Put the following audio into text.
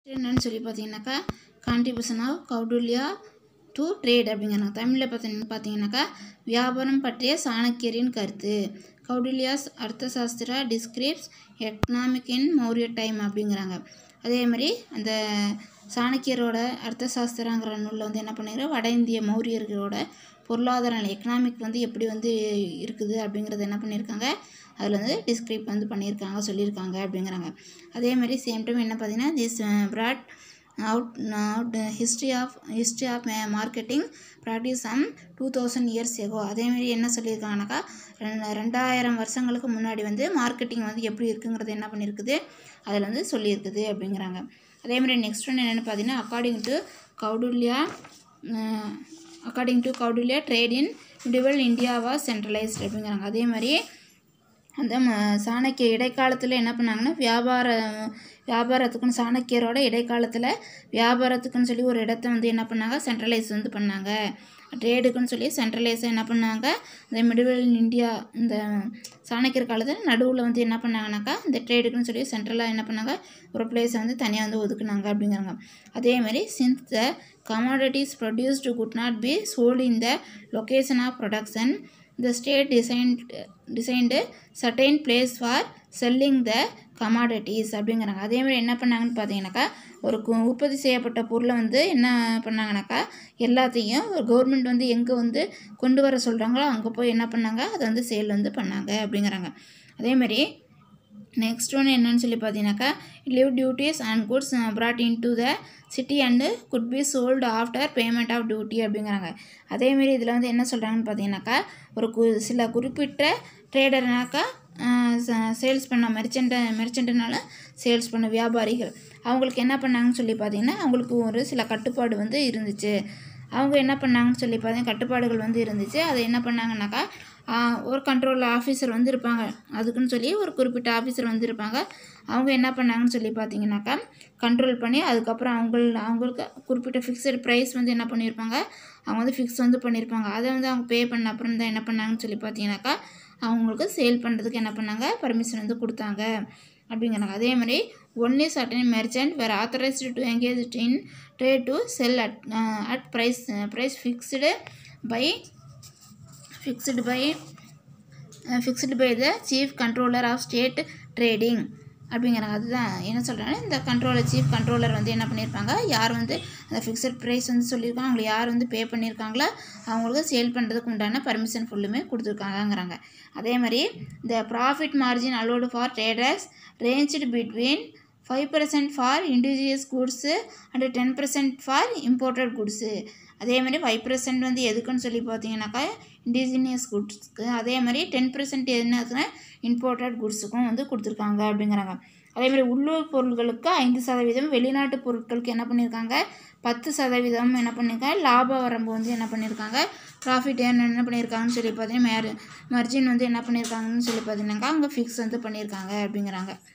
என்னன்னு சொல்லி பார்த்தீங்கன்னாக்கா contribution of Kautilya to trade அப்படிங்கிறாங்க தமிழில் பார்த்தீங்கன்னா பார்த்தீங்கன்னாக்கா வியாபாரம் பற்றிய சாணக்கியரின் கருத்து Kautilya's Arthashastra describes economic in Maurya time அப்படிங்கிறாங்க அதே மாதிரி அந்த சாணக்கியரோட அர்த்தசாஸ்திராங்கிற நூலில் வந்து என்ன பண்ணிடுற வட இந்திய மௌரியர்களோட பொருளாதார நிலை எக்கனாமிக் வந்து எப்படி வந்து இருக்குது அப்படிங்கிறத என்ன பண்ணியிருக்காங்க அதில் வந்து டிஸ்கிரைப் வந்து பண்ணியிருக்காங்க சொல்லியிருக்காங்க அப்படிங்கிறாங்க அதே மாதிரி சேம் டைம் என்ன பார்த்தீங்கன்னா this brought out out history of history of marketing practice some two thousand years ago அதேமாரி என்ன சொல்லியிருக்காங்கனாக்கா ரெண்டு ரெண்டாயிரம் வருஷங்களுக்கு முன்னாடி வந்து மார்க்கெட்டிங் வந்து எப்படி இருக்குங்கிறது என்ன பண்ணியிருக்குது அதில் வந்து சொல்லியிருக்குது அப்படிங்கிறாங்க அதேமாதிரி நெக்ஸ்ட் ஒன்று என்னென்னு பார்த்தீங்கன்னா according to Kautilya according to Kautilya trade in medieval India was centralised அப்படிங்கிறாங்க அதே மாதிரி அந்த ம சாணக்கிய இடைக்காலத்தில் என்ன பண்ணாங்கன்னா வியாபார வியாபாரத்துக்குன்னு சாணக்கியரோட இடைக்காலத்தில் வியாபாரத்துக்குன்னு சொல்லி ஒரு இடத்த வந்து என்ன பண்ணாங்க சென்ட்ரலைஸ் வந்து பண்ணாங்க ட்ரேடுக்குன்னு சொல்லி சென்ட்ரலைஸாக என்ன பண்ணாங்க இந்த மிடிவல் இந்தியா இந்த சாணக்கியர் காலத்தில் நடுவில் வந்து என்ன பண்ணாங்கனாக்கா இந்த ட்ரேடுக்குன்னு சொல்லி சென்ட்ரலாக என்ன பண்ணாங்க ஒரு பிளேஸை வந்து தனியாக வந்து ஒதுக்குனாங்க அப்படிங்கிறாங்க அதே மாதிரி since the commodities produced could not be sold in the location of production the state designed designed certain place for selling the commodities அப்படிங்கிறாங்க அதே மாதிரி என்ன பண்ணாங்கன்னு பார்த்தீங்கன்னாக்கா ஒரு கு- உற்பத்தி செய்யப்பட்ட பொருளை வந்து என்ன பண்ணாங்கனாக்கா எல்லாத்தையும் கவர்மெண்ட் வந்து எங்கே வந்து கொண்டு வர சொல்கிறாங்களோ அங்கே போய் என்ன பண்ணாங்க அதை வந்து சேல் வந்து பண்ணாங்க அப்படிங்கிறாங்க அதே மாதிரி நெக்ஸ்ட் ஒன்று என்னன்னு சொல்லி பார்த்தீங்கன்னாக்கா levy duties and goods brought into the city and good be sold after payment of duty அப்படிங்கிறாங்க அதேமாரி இதில் வந்து என்ன சொல்கிறாங்கன்னு பார்த்தீங்கன்னாக்கா ஒரு கு சில குறிப்பிட்ட ட்ரேடர்னாக்கா சேல்ஸ் பண்ண மெர்ச்சண்ட மெர்ச்சண்ட்னால சேல்ஸ் பண்ண வியாபாரிகள் அவங்களுக்கு என்ன பண்ணாங்கன்னு சொல்லி பார்த்தீங்கன்னா அவங்களுக்கு ஒரு சில கட்டுப்பாடு வந்து இருந்துச்சு அவங்க என்ன பண்ணாங்கன்னு சொல்லி பார்த்தீங்கன்னா கட்டுப்பாடுகள் வந்து இருந்துச்சு அதை என்ன பண்ணாங்கன்னாக்கா ஆஹ், ஒரு கண்ட்ரோல் ஆஃபீஸர் வந்து இருப்பாங்க அதுக்குன்னு சொல்லி ஒரு குறிப்பிட்ட ஆஃபீஸர் வந்து இருப்பாங்க அவங்க என்ன பண்ணாங்கன்னு சொல்லி பார்த்தீங்கன்னாக்கா கண்ட்ரோல் பண்ணி அதுக்கப்புறம் அவங்க அவங்களுக்கு குறிப்பிட்ட ஃபிக்ஸட் ப்ரைஸ் வந்து என்ன பண்ணியிருப்பாங்க அவங்க வந்து ஃபிக்ஸ் வந்து பண்ணியிருப்பாங்க அதை வந்து அவங்க பே பண்ண அப்புறம் தான் என்ன பண்ணாங்கன்னு சொல்லி பார்த்தீங்கன்னாக்கா அவங்களுக்கு சேல் பண்ணுறதுக்கு என்ன பண்ணாங்க பர்மிஷன் வந்து கொடுத்தாங்க அப்படிங்கிறாங்க அதே மாதிரி only certain merchant were authorised to engage in trade to sell at at price price fixed by fixed by fixed by the chief controller of state trading அப்படிங்கிறாங்க அதுதான் என்ன சொல்கிறாங்க இந்த கண்ட்ரோலர் சீஃப் கண்ட்ரோலர் வந்து என்ன பண்ணியிருப்பாங்க யார் வந்து அந்த ஃபிக்ஸட் ப்ரைஸ் வந்து சொல்லியிருக்காங்க அவங்களை யார் வந்து பே பண்ணியிருக்காங்களோ அவங்களுக்கு சேல் பண்ணுறதுக்கு உண்டான பர்மிஷன் ஃபுல்லுமே கொடுத்துருக்காங்கங்கிறாங்க அதே மாதிரி இந்த profit margin allowed for traders range between five percent for individuals goods and ten percent for imported goods அதே மாதிரி ஃபைவ் பர்சன்ட் வந்து எதுக்குன்னு சொல்லி பார்த்தீங்கன்னாக்கா இண்டிஜினியஸ் குட்ஸ்க்கு அதே மாதிரி டென் பர்சன்ட் என்னதுன்னா இம்போர்ட்டட் குட்ஸுக்கும் வந்து கொடுத்துருக்காங்க அப்படிங்கிறாங்க அதே மாதிரி உள்ளூர் பொருட்களுக்கு ஐந்து சதவீதம் வெளிநாட்டு பொருட்களுக்கு என்ன பண்ணியிருக்காங்க பத்து சதவீதம் என்ன பண்ணியிருக்காங்க லாப வரம்பு வந்து என்ன பண்ணியிருக்காங்க ப்ராஃபிட் என்ன என்ன பண்ணியிருக்காங்கன்னு சொல்லி பார்த்தீங்கன்னா மேர் மர்ஜின் வந்து என்ன பண்ணியிருக்காங்கன்னு சொல்லி பார்த்தீங்கன்னாக்கா அங்கே ஃபிக்ஸ் வந்து பண்ணியிருக்காங்க அப்படிங்கிறாங்க